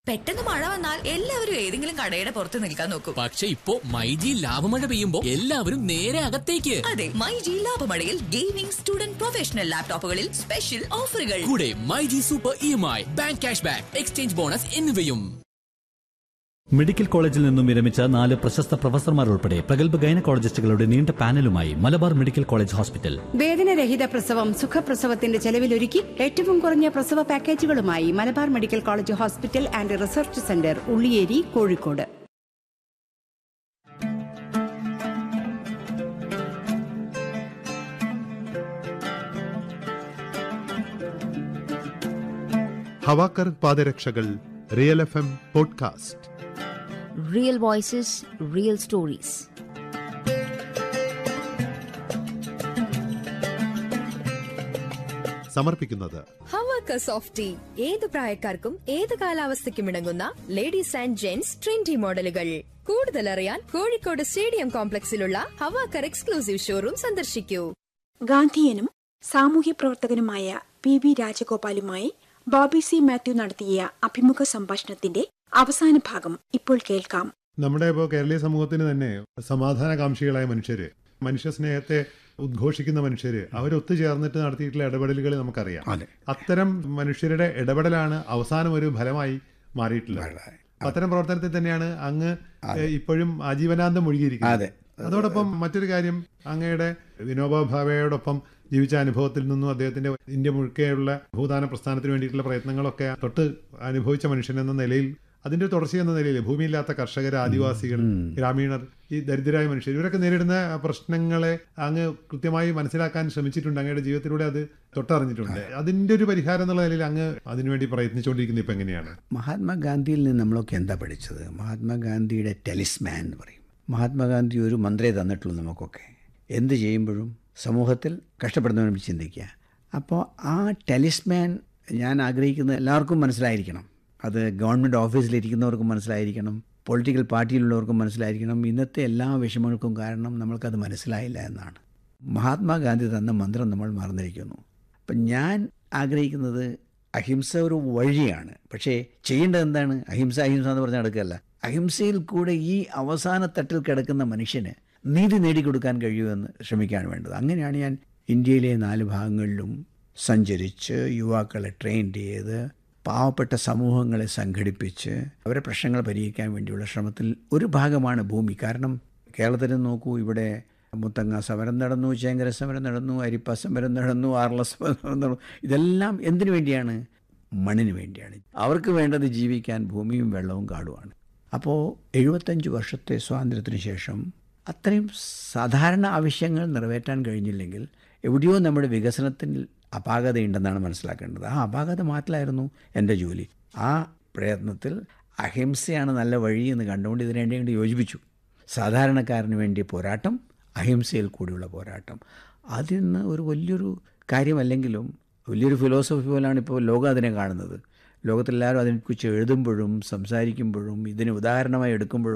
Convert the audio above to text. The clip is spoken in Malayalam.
പെട്ടെന്ന് മഴ വന്നാൽ എല്ലാവരും ഏതെങ്കിലും കടയുടെ പുറത്ത് നിൽക്കാൻ നോക്കും പക്ഷെ ഇപ്പോ മൈജി ലാഭമഴ പെയ്യുമ്പോ എല്ലാവരും നേരെ അകത്തേക്ക് അതെ മൈ ജി ലാഭമഴയിൽ ഗെയിമിംഗ് സ്റ്റുഡന്റ് പ്രൊഫഷണൽ ലാപ്ടോപ്പുകളിൽ സ്പെഷ്യൽ ഓഫറുകൾ കൂടെ my G super E M I bank cash back exchange bonus എന്നിവയും മെഡിക്കൽ കോളേജിൽ നിന്നും വിരമിച്ച നാല് പ്രശസ്ത പ്രൊഫസർമാർ ഉൾപ്പെടെ പ്രഗത്ഭ ഗൈനക്കോളജിസ്റ്റുകളുടെ നീണ്ട പാനലുമായി മലബാർ മെഡിക്കൽ കോളേജ് ഹോസ്പിറ്റൽ വേദനരഹിത പ്രസവം സുഖപ്രസവത്തിന്റെ ചെലവിലൊരുക്കി ഏറ്റവും കുറഞ്ഞ പ്രസവ പാക്കേജുകളുമായി Malabar medical college hospital and research centre Ulliyeri Kozhikode ഹവാക്കർ പാദരക്ഷകൾ real F M podcast Real voices, real stories. സമർപ്പിക്കുന്നത് ഹവാക്ക സോഫ്റ്റ് ടീ ഏത് പ്രായക്കാർക്കും ഏത് കാലാവസ്ഥയ്ക്കും ഇണങ്ങുന്ന ലേഡീസ് ആൻഡ് ജെന്റ്സ് ട്രെൻഡി മോഡലുകൾ കൂടുതൽ അറിയാൻ കോഴിക്കോട് സ്റ്റേഡിയം കോംപ്ലക്സിലുള്ള ഹവാക്കർ എക്സ്ക്ലൂസീവ് ഷോറൂം സന്ദർശിക്കൂ ഗാന്ധിയനും സാമൂഹ്യ പ്രവർത്തകനുമായ പി വി രാജഗോപാലുമായി ബോബി സി മാത്യു നടത്തിയ അഭിമുഖ സംഭാഷണത്തിന്റെ അവസാന ഭാഗം ഇപ്പോൾ കേൾക്കാം നമ്മുടെ ഇപ്പോൾ കേരളീയ സമൂഹത്തിന് തന്നെ സമാധാനകാംക്ഷികളായ മനുഷ്യര് മനുഷ്യ സ്നേഹത്തെ ഉദ്ഘോഷിക്കുന്ന മനുഷ്യര് അവരൊത്തുചേർന്നിട്ട് നടത്തിയിട്ടുള്ള ഇടപെടലുകൾ നമുക്കറിയാം അത്തരം മനുഷ്യരുടെ ഇടപെടലാണ് അവസാനം ഒരു ഫലമായി മാറിയിട്ടുള്ളത് അത്തരം പ്രവർത്തനത്തിൽ തന്നെയാണ് അങ്ങ് ഏഹ്, ഇപ്പോഴും ആജീവനാന്തം മുഴുകിയിരിക്കുന്നത് അതോടൊപ്പം മറ്റൊരു കാര്യം അങ്ങയുടെ വിനോബ ഭാവയോടൊപ്പം ജീവിച്ച അനുഭവത്തിൽ നിന്നും അദ്ദേഹത്തിന്റെ ഇന്ത്യ മുഴുക്കെയുള്ള ഭൂദാന പ്രസ്ഥാനത്തിന് വേണ്ടിയിട്ടുള്ള പ്രയത്നങ്ങളൊക്കെ തൊട്ട് അനുഭവിച്ച മനുഷ്യൻ എന്ന നിലയിൽ അതിന്റെ തുടർച്ച എന്ന നിലയിൽ ഭൂമിയില്ലാത്ത കർഷകർ ആദിവാസികൾ ഗ്രാമീണർ ഈ ദരിദ്രരായ മനുഷ്യർ ഇവരൊക്കെ നേരിടുന്ന പ്രശ്നങ്ങളെ അങ്ങ് കൃത്യമായി മനസ്സിലാക്കാൻ ശ്രമിച്ചിട്ടുണ്ട് അങ്ങയുടെ ജീവിതത്തിലൂടെ അത് തൊട്ടറിഞ്ഞിട്ടുണ്ട് അതിന്റെ ഒരു പരിഹാരം എന്നുള്ള നിലയിൽ അങ്ങ് അതിനുവേണ്ടി പ്രയത്നിച്ചുകൊണ്ടിരിക്കുന്നത് ഇപ്പൊ എങ്ങനെയാണ് മഹാത്മാഗാന്ധിയിൽ നിന്ന് നമ്മളൊക്കെ എന്താ പഠിച്ചത് മഹാത്മാഗാന്ധിയുടെ ടെലിസ്മാൻ എന്ന് പറയും മഹാത്മാഗാന്ധി ഒരു മന്ത്രേ തന്നിട്ടുള്ളൂ നമുക്കൊക്കെ എന്ത് ചെയ്യുമ്പോഴും സമൂഹത്തിൽ കഷ്ടപ്പെടുന്നവരെ ചിന്തിക്കുക അപ്പോൾ ആ ടെലിസ്മാൻ ഞാൻ ആഗ്രഹിക്കുന്നത് എല്ലാവർക്കും മനസ്സിലായിരിക്കണം അത് ഗവൺമെൻറ് ഓഫീസിലിരിക്കുന്നവർക്കും മനസ്സിലായിരിക്കണം പൊളിറ്റിക്കൽ പാർട്ടിയിലുള്ളവർക്കും മനസ്സിലായിരിക്കണം ഇന്നത്തെ എല്ലാ വിഷമങ്ങൾക്കും കാരണം നമ്മൾക്കത് മനസ്സിലായില്ല എന്നാണ് മഹാത്മാഗാന്ധി തന്ന മന്ത്രം നമ്മൾ മറന്നിരിക്കുന്നു അപ്പം ഞാൻ ആഗ്രഹിക്കുന്നത് അഹിംസ ഒരു വഴിയാണ് പക്ഷേ ചെയ്യേണ്ടത് എന്താണ് അഹിംസ അഹിംസ എന്ന് പറഞ്ഞ് നടക്കുകയല്ല അഹിംസയിൽ കൂടെ ഈ അവസാന തട്ടിൽ കിടക്കുന്ന മനുഷ്യന് നീതി നേടിക്കൊടുക്കാൻ കഴിയുമെന്ന് ശ്രമിക്കുകയാണ് വേണ്ടത് അങ്ങനെയാണ് ഞാൻ ഇന്ത്യയിലെ നാല് ഭാഗങ്ങളിലും സഞ്ചരിച്ച് യുവാക്കളെ ട്രെയിൻ ചെയ്ത് പാവപ്പെട്ട സമൂഹങ്ങളെ സംഘടിപ്പിച്ച് അവരെ പ്രശ്നങ്ങൾ പരിഹരിക്കാൻ വേണ്ടിയുള്ള ശ്രമത്തിൽ ഒരു ഭാഗമാണ് ഭൂമി കാരണം കേരളത്തിൽ നോക്കൂ ഇവിടെ മുത്തങ്ങ സമരം നടന്നു ചേങ്കര സമരം നടന്നു അരിപ്പ സമരം നടന്നു ആർല സമരം നടന്നു ഇതെല്ലാം എന്തിനു വേണ്ടിയാണ് മണ്ണിന് വേണ്ടിയാണ് അവർക്ക് വേണ്ടത് ജീവിക്കാൻ ഭൂമിയും വെള്ളവും കാടുമാണ് അപ്പോൾ എഴുപത്തഞ്ച് വർഷത്തെ സ്വാതന്ത്ര്യത്തിന് ശേഷം അത്രയും സാധാരണ ആവശ്യങ്ങൾ നിറവേറ്റാൻ കഴിഞ്ഞില്ലെങ്കിൽ എവിടെയോ നമ്മുടെ വികസനത്തിൽ അപാകതയുണ്ടെന്നാണ് മനസ്സിലാക്കേണ്ടത് ആ അപാകത മാറ്റലായിരുന്നു എൻ്റെ ജോലി ആ പ്രയത്നത്തിൽ അഹിംസയാണ് നല്ല വഴി എന്ന് കണ്ടുകൊണ്ട് ഇതിനെ രണ്ടും കൊണ്ട് യോജിപ്പിച്ചു സാധാരണക്കാരന് വേണ്ടിയ പോരാട്ടം അഹിംസയിൽ കൂടിയുള്ള പോരാട്ടം അതിന്ന് ഒരു വലിയൊരു കാര്യമല്ലെങ്കിലും വലിയൊരു ഫിലോസഫി പോലാണ് ഇപ്പോൾ ലോകം അതിനെ കാണുന്നത് ലോകത്തെല്ലാവരും അതിനെക്കുറിച്ച് എഴുതുമ്പോഴും സംസാരിക്കുമ്പോഴും ഇതിന് ഉദാഹരണമായി എടുക്കുമ്പോഴും